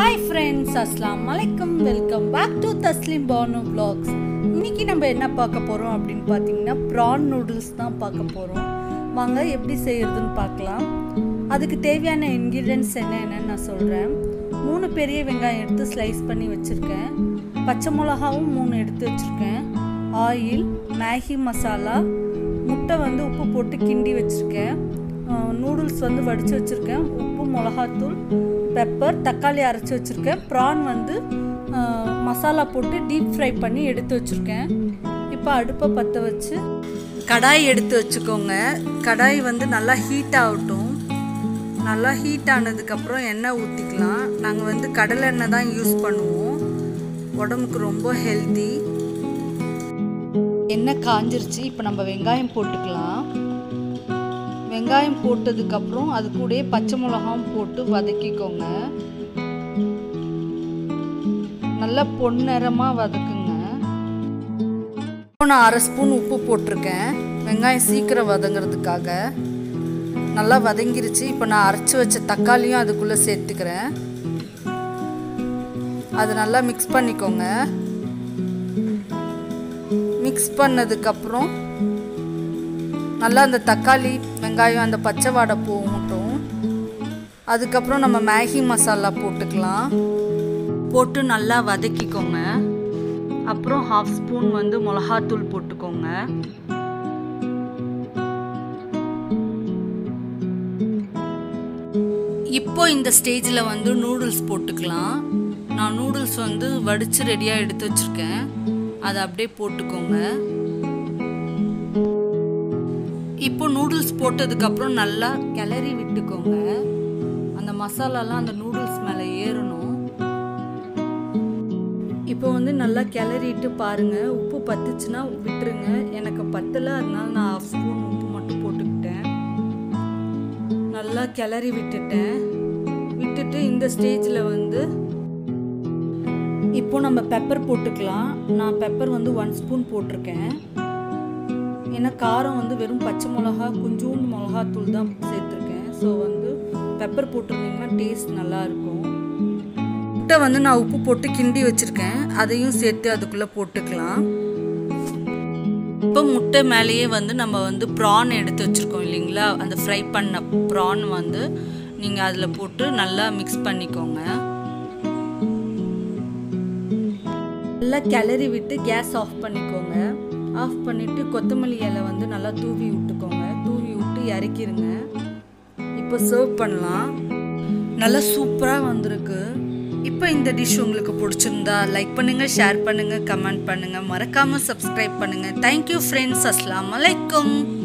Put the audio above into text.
hi friends அஸ்லாம் வலைக்கம் welcome back to Tasleem Banu vlogs இன்னைக்கு நம்ம என்ன பார்க்க போகிறோம் அப்படின்னு பார்த்தீங்கன்னா ப்ரான் நூடுல்ஸ் தான் பார்க்க போகிறோம் வாங்க எப்படி செய்யறதுன்னு பார்க்கலாம் அதுக்கு தேவையான இன்க்ரீடியன்ஸ் என்ன என்னன்னு நான் சொல்கிறேன் மூணு பெரிய வெங்காயம் எடுத்து ஸ்லைஸ் பண்ணி வச்சுருக்கேன் பச்சை மிளகாவும் மூணு எடுத்து வச்சுருக்கேன் ஆயில் மேகி மசாலா முட்டை வந்து உப்பு போட்டு கிண்டி வச்சுருக்கேன் நூடுல்ஸ் வந்து வடித்து வச்சுருக்கேன் உப்பு மிளகாத்தூள் பெப்பர் தக்காளி அரைச்சி வச்சுருக்கேன் ப்ரான் வந்து அஹ், மசாலா போட்டு டீப் ஃப்ரை பண்ணி எடுத்து வச்சுருக்கேன் இப்போ அடுப்பை பற்ற வச்சு கடாய் எடுத்து வச்சுக்கோங்க கடாய் வந்து நல்லா ஹீட் ஆகட்டும் நல்லா ஹீட் ஆனதுக்கப்புறம் எண்ணெய் ஊற்றிக்கலாம் நாங்கள் வந்து கடலை எண்ணெய் தான் யூஸ் பண்ணுவோம் உடம்புக்கு ரொம்ப ஹெல்த்தி எண்ணெய் காஞ்சிருச்சு இப்போ நம்ம வெங்காயம் போட்டுக்கலாம் வெங்காயம் போட்டதுக்கப்புறம் அது கூடயே பச்சை மிளகாவும் போட்டு வதக்கிக்கோங்க நல்லா பொன்னிறமாக வதக்குங்க இப்போ நான் அரை ஸ்பூன் உப்பு போட்டிருக்கேன் வெங்காயம் சீக்கிரம் வதங்கிறதுக்காக நல்லா வதங்கிருச்சு இப்போ நான் அரைச்சி வச்ச தக்காளியும் அதுக்குள்ளே சேர்த்துக்கிறேன் அது நல்லா மிக்ஸ் பண்ணிக்கோங்க மிக்ஸ் பண்ணதுக்கப்புறம் நல்லா அந்த தக்காளி வெங்காயம் அந்த பச்சை வாடை போகட்டும் அதுக்கப்புறம் நம்ம மேகி மசாலா போட்டுக்கலாம் போட்டு நல்லா வதக்கிக்கோங்க அப்புறம் ஹாஃப் ஸ்பூன் வந்து மிளகாத்தூள் போட்டுக்கோங்க இப்போ இந்த ஸ்டேஜில் வந்து நூடுல்ஸ் போட்டுக்கலாம் நான் நூடுல்ஸ் வந்து வடித்து ரெடியாக எடுத்து வச்சுருக்கேன் அதை அப்படியே போட்டுக்கோங்க இப்போ நூடுல்ஸ் போட்டதுக்கப்புறம் நல்லா கிளறி விட்டுக்கோங்க அந்த மசாலாலாம் அந்த நூடுல்ஸ் மேலே ஏறணும் இப்போ வந்து நல்லா கிளறிட்டு பாருங்க உப்பு பத்துச்சுன்னா விட்டுருங்க எனக்கு பத்தலை அதனால நான் ஹாஃப் ஸ்பூன் உப்பு மட்டும் போட்டுக்கிட்டேன் நல்லா கிளறி விட்டுட்டேன் விட்டுட்டு இந்த ஸ்டேஜில் வந்து இப்போ நம்ம பெப்பர் போட்டுக்கலாம் நான் பெப்பர் வந்து ஒன் ஸ்பூன் போட்டிருக்கேன் ஏன்னா காரம் வந்து வெறும் பச்சை மிளகா கொஞ்சோண்டு மிளகாத்தூள் தான் சேர்த்துருக்கேன் ஸோ வந்து பெப்பர் போட்டிருந்தீங்கன்னா டேஸ்ட் நல்லா இருக்கும் முட்டை வந்து நான் உப்பு போட்டு கிண்டி வச்சுருக்கேன் அதையும் சேர்த்து அதுக்குள்ளே போட்டுக்கலாம் இப்போ முட்டை மேலேயே வந்து நம்ம வந்து ப்ரான் எடுத்து வச்சுருக்கோம் இல்லைங்களா அந்த ஃப்ரை பண்ண ப்ரான் வந்து நீங்கள் அதில் போட்டு நல்லா மிக்ஸ் பண்ணிக்கோங்க நல்லா கிளறி விட்டு கேஸ் ஆஃப் பண்ணிக்கோங்க ஆஃப் பண்ணிவிட்டு கொத்தமல்லி இலை வந்து நல்லா தூவி விட்டுக்கோங்க தூவி விட்டு இறக்கிருங்க இப்போ சர்வ் பண்ணலாம் நல்லா சூப்பராக வந்திருக்கு இப்போ இந்த டிஷ் உங்களுக்கு பிடிச்சிருந்தா லைக் பண்ணுங்கள் ஷேர் பண்ணுங்கள் கமெண்ட் பண்ணுங்கள் மறக்காமல் சப்ஸ்கிரைப் பண்ணுங்கள் தேங்க்யூ ஃப்ரெண்ட்ஸ் அஸ்லாம் வலைக்கும்